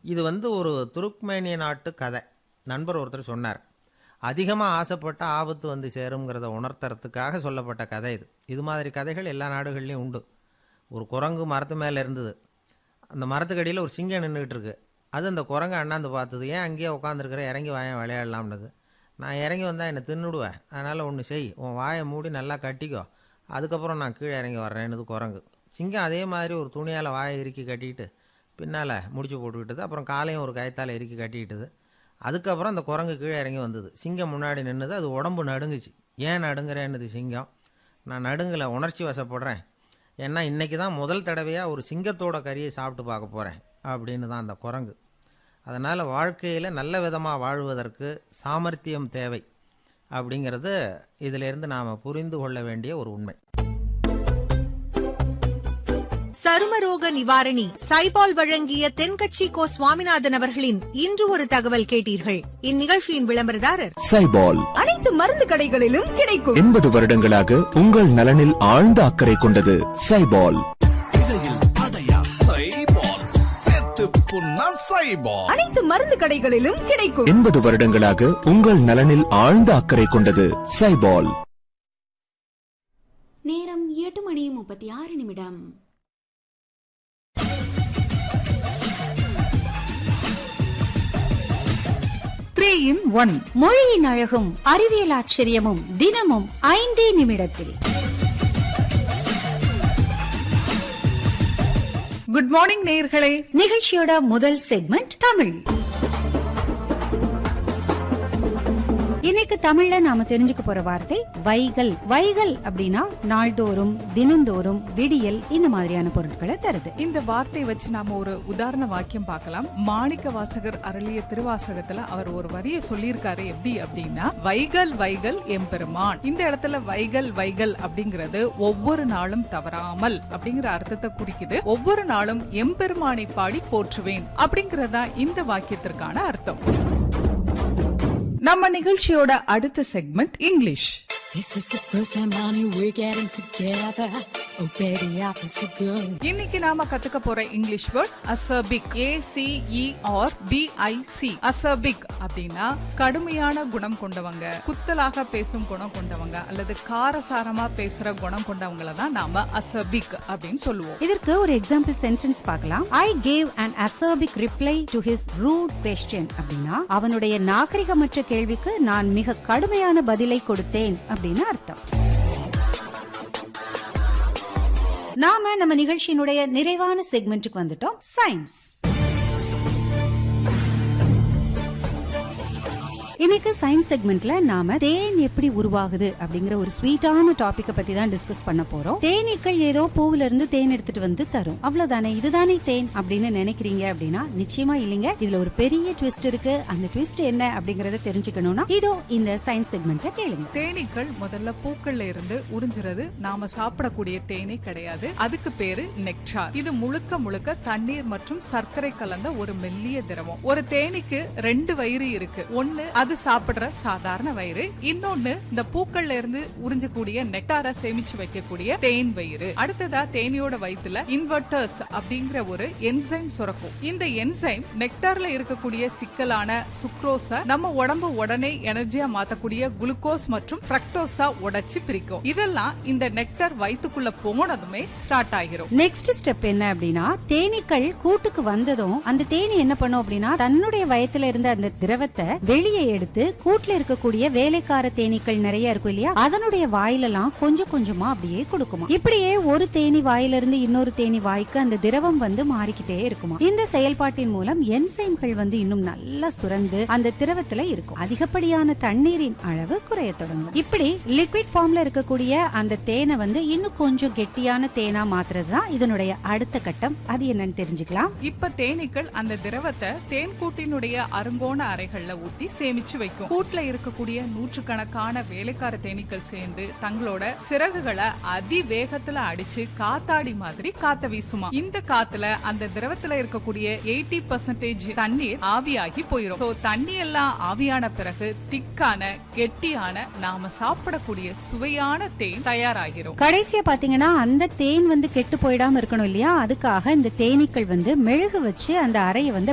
இது வந்து ஒரு துருக்மேனிய நாட்டு கதை நண்பர் ஒருத்தர் சொன்னார் அதிகமாக ஆசைப்பட்ட ஆபத்து வந்து சேருங்கிறத உணர்த்துறதுக்காக சொல்லப்பட்ட கதை இது இது மாதிரி கதைகள் எல்லா நாடுகள்லையும் உண்டு ஒரு குரங்கு மரத்து மேலே இருந்தது அந்த மரத்துக்கடியில் ஒரு சிங்கம் நின்றுக்கிட்டு இருக்கு அது அந்த குரங்கு அண்ணாந்து பார்த்தது ஏன் அங்கேயே உட்காந்துருக்கிற இறங்கி வாயன் விளையாடலாம்னது நான் இறங்கி வந்தால் என்னை தின்னுடுவேன் அதனால் ஒன்று செய் உன் வாயை மூடி நல்லா கட்டிக்கோ அதுக்கப்புறம் நான் கீழே இறங்கி வர்றேன்னுது குரங்கு சிங்கம் அதே மாதிரி ஒரு துணியால் வாயை இறுக்கி கட்டிக்கிட்டு பின்னால் முடிச்சு போட்டுக்கிட்டது அப்புறம் காலையும் ஒரு கயத்தால் இறுக்கி கட்டிக்கிட்டது அதுக்கப்புறம் அந்த குரங்கு கீழே இறங்கி வந்தது சிங்கம் முன்னாடி நின்றுது அது உடம்பு நடுங்குச்சு ஏன் நடுங்குறேன்னுது சிங்கம் நான் நடுங்கலை உணர்ச்சி வசப்படுறேன் ஏன்னா இன்றைக்கி தான் முதல் தடவையாக ஒரு சிங்கத்தோட கறியை சாப்பிட்டு பார்க்க போகிறேன் அப்படின்னு தான் அந்த குரங்கு அதனால் வாழ்க்கையில் நல்ல விதமாக வாழ்வதற்கு சாமர்த்தியம் தேவை அப்படிங்கிறது இதிலிருந்து நாம் புரிந்து கொள்ள வேண்டிய ஒரு உண்மை சருமரோக நிவாரணி சைபால் வழங்கிய தென்கட்சி கோ சுவாமிநாதன் அவர்களின் இன்று ஒரு தகவல் கேட்டீர்கள் இந்நிகழ்ச்சியின் விளம்பரதாரர் சைபால் அனைத்து மருந்து கடைகளிலும் கிடைக்கும் எண்பது வருடங்களாக உங்கள் நலனில் ஆழ்ந்த அக்கறை கொண்டது சைபால் அனைத்து மருந்து கடைகளிலும் கிடைக்கும் எண்பது வருடங்களாக உங்கள் நலனில் ஆழ்ந்த அக்கறை கொண்டது சைபால் நேரம் எட்டு மணி முப்பத்தி ஆறு நிமிடம் த்ரீ இன் ஒன் மொழியின் அழகும் அறிவியல் ஆச்சரியமும் தினமும் ஐந்தே நிமிடத்தில் குட் மார்னிங் நேயர்களே நிகழ்ச்சியோட முதல் செக்மெண்ட் தமிழ் இன்னைக்கு தமிழ்ல நாம தெரிஞ்சுக்க போற வார்த்தை வைகல் வைகல் அப்படின்னா நாள்தோறும் தினந்தோறும் விடியல் இந்த மாதிரியான பொருட்களை தருது இந்த வார்த்தையை வச்சு நாம ஒரு உதாரண வாக்கியம் பார்க்கலாம் மாணிக்க வாசகர் அருளிய திருவாசகத்துல அவர் ஒரு வரியை சொல்லியிருக்காரு எப்படி அப்படின்னா வைகல் வைகல் எம்பெருமான் இந்த இடத்துல வைகல் வைகல் அப்படிங்கிறது ஒவ்வொரு நாளும் தவறாமல் அப்படிங்கிற அர்த்தத்தை குறிக்குது ஒவ்வொரு நாளும் எம்பெருமானை பாடி போற்றுவேன் அப்படிங்கறதா இந்த வாக்கியத்திற்கான அர்த்தம் நம்ம நிகழ்ச்சியோட அடுத்த segment English This is the first time, honey, we're getting together. Oh, baby, I feel so good. இன்னைக்கு நாம கத்துக்க போற English word acerbic A C E R B I C acerbic அப்படின்னா கடுமையான குணம் கொண்டவங்க குத்தலாக பேசும் குணம் கொண்டவங்க அல்லது காரசாரமா பேசுற குணம் கொண்டவங்கள தான் நாம அசர்பிக் அப்படின்னு சொல்லுவோம் இதற்கு ஒரு எக்ஸாம்பிள் சென்டென்ஸ் பார்க்கலாம் I gave an acerbic reply to his rude question அப்படின்னா அவனுடைய நாகரிகமற்ற கேள்விக்கு நான் மிக கடுமையான பதிலை கொடுத்தேன் அப்படின்னு அர்த்தம் நாம நம்ம நிகழ்ச்சியினுடைய நிறைவான செக்மெண்ட்டுக்கு வந்துட்டோம் சயின்ஸ் இன்னைக்கு சயின்ஸ் செக்மெண்ட்ல நாம தேன் எப்படி உருவாகுது அப்படிங்கிற ஒரு ஸ்வீட்டான டாபிக்க பத்தி தான் டிஸ்கஸ் பண்ண போறோம் தேனீக்கள் ஏதோ பூவுல இருந்து தேன் எடுத்துட்டு வந்து தரும் அவ்வளவுதானே இதுதானே தேன் அப்படின்னு நினைக்கிறீங்க அப்படின்னா நிச்சயமா இல்லைங்க இதுல ஒரு பெரிய ட்விஸ்ட் இருக்கு அந்த ட்விஸ்ட் என்ன அப்படிங்கறத தெரிஞ்சுக்கணும்னா இதோ இந்த சயின்ஸ் செக்மெண்ட்டை கேளுங்க தேனீக்கள் முதல்ல பூக்கள்ல இருந்து உறிஞ்சுறது நாம சாப்பிடக்கூடிய தேனே கிடையாது அதுக்கு பேரு நெக்டார் இது முழுக்க முழுக்க தண்ணீர் மற்றும் சர்க்கரை கலந்த ஒரு மெல்லிய திரவம் ஒரு தேனீக்கு ரெண்டு வயிறு இருக்கு ஒன்னு அது சாப்பிடுற சாதாரண வயிறு இன்னொன்னு இந்த பூக்கள்ல இருந்து உறிஞ்சக்கூடிய நெக்டாரை சேமிச்சு வைக்கக்கூடிய தேன் வயிறு அடுத்ததா தேனியோட வயித்துல இன்வெர்டர்ஸ் அப்படிங்கிற ஒரு என்சைம் சுரக்கும் இந்த என்சைம் நெக்டார்ல இருக்கக்கூடிய சிக்கலான சுக்ரோஸ நம்ம உடம்பு உடனே எனர்ஜியா மாத்தக்கூடிய குளுக்கோஸ் மற்றும் ஃப்ரக்டோஸா உடைச்சு பிரிக்கும் இதெல்லாம் இந்த நெக்டார் வயித்துக்குள்ள போனதுமே ஸ்டார்ட் ஆகிரும் நெக்ஸ்ட் ஸ்டெப் என்ன அப்படின்னா தேனீக்கள் கூட்டுக்கு வந்ததும் அந்த தேனி என்ன பண்ணும் அப்படின்னா தன்னுடைய வயத்துல இருந்த அந்த திரவத்தை வெளியே எடுத்து கூட்டுல இருக்கக்கூடிய வேலைக்கார தேனீக்கள் நிறைய இருக்கும் இல்லையா அதனுடைய வாயிலெல்லாம் கொஞ்சம் கொஞ்சமா அப்படியே கொடுக்குமா இப்படியே ஒரு தேனி வாயில இருந்து இன்னொரு தேனி வாய்க்கு அந்த திரவம் வந்து மாறிக்கிட்டே இருக்குமா இந்த செயல்பாட்டின் மூலம் என்சைம்கள் வந்து இன்னும் நல்லா சுரந்து அந்த திரவத்துல இருக்கும் அதிகப்படியான தண்ணீரின் அளவு குறைய தொடங்கும் இப்படி லிக்விட் ஃபார்ம்ல இருக்கக்கூடிய அந்த தேனை வந்து இன்னும் கொஞ்சம் கெட்டியான தேனா மாத்துறது தான் இதனுடைய அடுத்த கட்டம் அது என்னன்னு தெரிஞ்சுக்கலாம் இப்ப தேனீக்கள் அந்த திரவத்தை தேன் கூட்டினுடைய அருங்கோண அறைகள்ல ஊத்தி சேமிச்சு வைக்கும் கூட்டுல இருக்கக்கூடிய நூற்றுக்கணக்கான வேலைக்கார தேனீக்கள் சேர்ந்து தங்களோட சிறகுகளை அதிவேகத்துல அடிச்சு காத்தாடி மாதிரி காத்த வீசுமா இந்த காத்துல அந்த திரவத்துல இருக்கக்கூடிய எயிட்டி பர்சன்டேஜ் தண்ணீர் ஆவியாகி போயிரும் So, தண்ணி எல்லாம் ஆவியான பிறகு திக்கான கெட்டியான நாம சாப்பிடக்கூடிய சுவையான தேன் தயாராகிரும் கடைசியா பாத்தீங்கன்னா அந்த தேன் வந்து கெட்டு போயிடாம இருக்கணும் இல்லையா அதுக்காக இந்த தேனீக்கள் வந்து மெழுகு வச்சு அந்த அறையை வந்து